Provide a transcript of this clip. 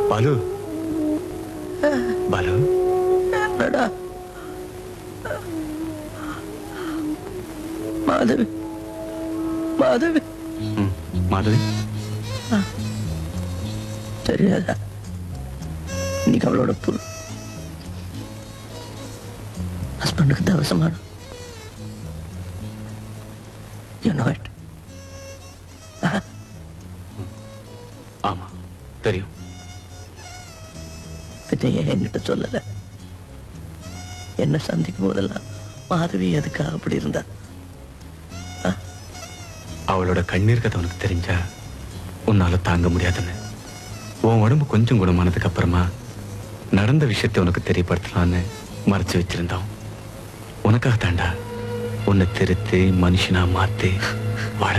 பாலு பாலு என்னடா மாதவி மாதவி ம், மாதவி தெரியாதா இன்னைக்கு அவளோட புல் ஹஸ்பண்டுக்கு தவசமான யூ நோ இட் ஆமா தெரியும் பின்ன ஏன் என்கிட்ட சொல்லல என்ன சந்திக்கும் போதெல்லாம் மாதவி எதுக்காக அப்படி இருந்தா அவளோட கண்ணீர் கதை உனக்கு தெரிஞ்சா உன்னால தாங்க முடியாதுன்னு உன் உடம்பு கொஞ்சம் குணமானதுக்கு அப்புறமா நடந்த விஷயத்தை உனக்கு தெரியப்படுத்தலான்னு மறைச்சு வச்சிருந்தோம் உனக்காக தாண்டா உன்னை திருத்தி மனுஷனா மாத்தி வாழ